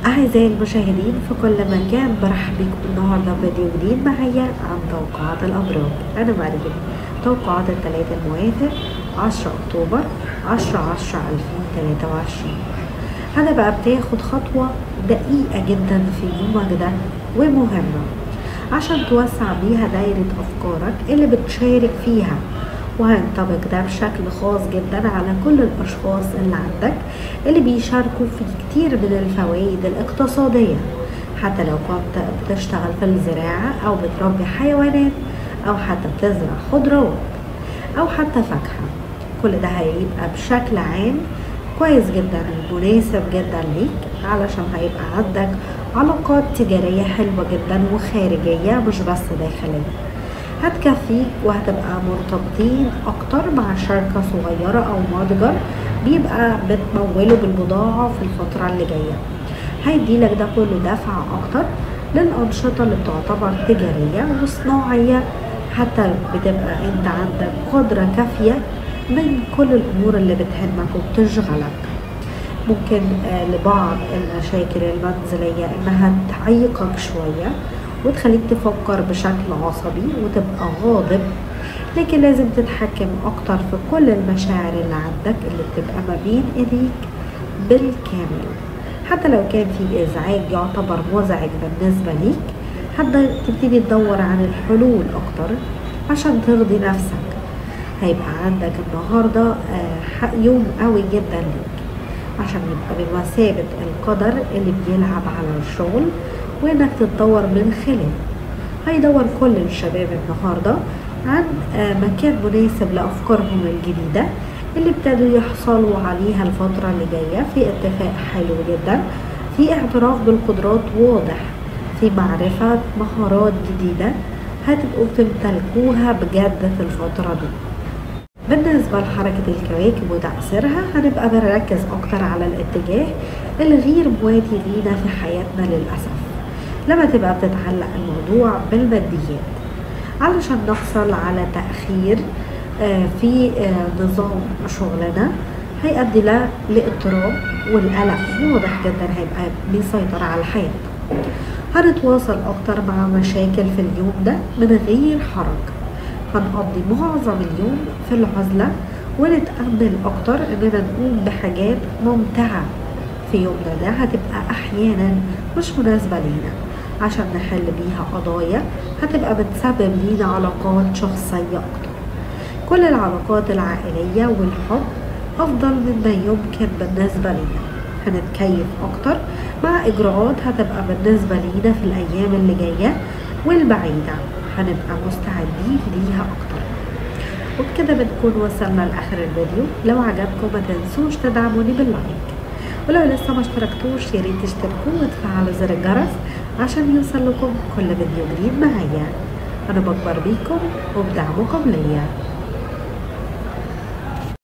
أعزائي المشاهدين في كل مكان برحب بكم النهاردة فيديو جديد معايا عن توقعات الأبراج أنا مريم توقعات الثلاث الموافق 10 أكتوبر 10 10 2023 أنا بقى بتاخد خطوة دقيقة جدا في يومك ده ومهمة عشان توسع بيها دايرة أفكارك اللي بتشارك فيها وهينطبق ده بشكل خاص جدا على كل الأشخاص اللي عندك اللي بيشاركوا في كتير من الفوائد الاقتصادية حتى لو كنت بتشتغل في الزراعة أو بتربي حيوانات أو حتى بتزرع خضروات أو حتى فاكهة كل ده هيبقى بشكل عام كويس جدا ومناسب جدا ليك علشان هيبقى عندك علاقات تجارية حلوة جدا وخارجية مش بس داخلية هتكفيك وهتبقى مرتبطين اكتر مع شركة صغيرة او متجر بيبقى بتموله بالبضاعة في الفترة اللي جاية هيديلك ده كله دفع اكتر للأنشطة اللي بتعتبر تجارية وصناعية حتى بتبقى انت عندك قدرة كافية من كل الامور اللي بتهمك وبتشغلك ممكن لبعض المشاكل المنزلية انها تعيقك شوية وتخليك تفكر بشكل عصبي وتبقى غاضب لكن لازم تتحكم اكتر في كل المشاعر اللي عندك اللي بتبقى ما بين ايديك بالكامل حتى لو كان في ازعاج يعتبر مزعج بالنسبة ليك هتبتدي تدور عن الحلول اكتر عشان ترضي نفسك هيبقى عندك النهاردة يوم قوي جدا ليك عشان يبقى بمثابة القدر اللي بيلعب على الشغل وانك تتطور من خلاله هيدور كل الشباب النهاردة عن مكان مناسب لأفكارهم الجديدة اللي ابتدوا يحصلوا عليها الفترة اللي جاية في اتفاق حلو جدا في اعتراف بالقدرات واضح في معرفة مهارات جديدة هتبقوا بتمتلكوها بجد في الفترة دي بالنسبة لحركة الكواكب وتأثيرها هنبقى بنركز أكتر على الاتجاه الغير مواتي لينا في حياتنا للأسف لما تبقى بتتعلق الموضوع بالماديات علشان نحصل على تأخير في نظام شغلنا هيؤدي له لاضطراب والقلق واضح جدا هيبقى بيسيطر على حياتنا هنتواصل أكتر مع مشاكل في اليوم ده من غير حرج هنقضي معظم اليوم في العزلة ونتأمل أكتر إننا نقوم بحاجات ممتعة في يومنا ده هتبقى أحيانا مش مناسبة لينا عشان نحل بيها قضايا هتبقى بتسبب لينا علاقات شخصية أكتر كل العلاقات العائلية والحب أفضل مما يمكن بالنسبة لينا هنتكيف أكتر مع إجراءات هتبقى بالنسبة لينا في الأيام اللي جاية والبعيدة هنبقى مستعدين ليها أكتر وبكده بنكون وصلنا لآخر الفيديو لو عجبكم ما تنسوش تدعموني باللايك ولو لسه ما اشتركتوش ياريت تشتركوا وتفعلوا زر الجرس عشان يوصل لكم كل فيديو جديد معايا انا بكبر بيكم وبدعمكم ليا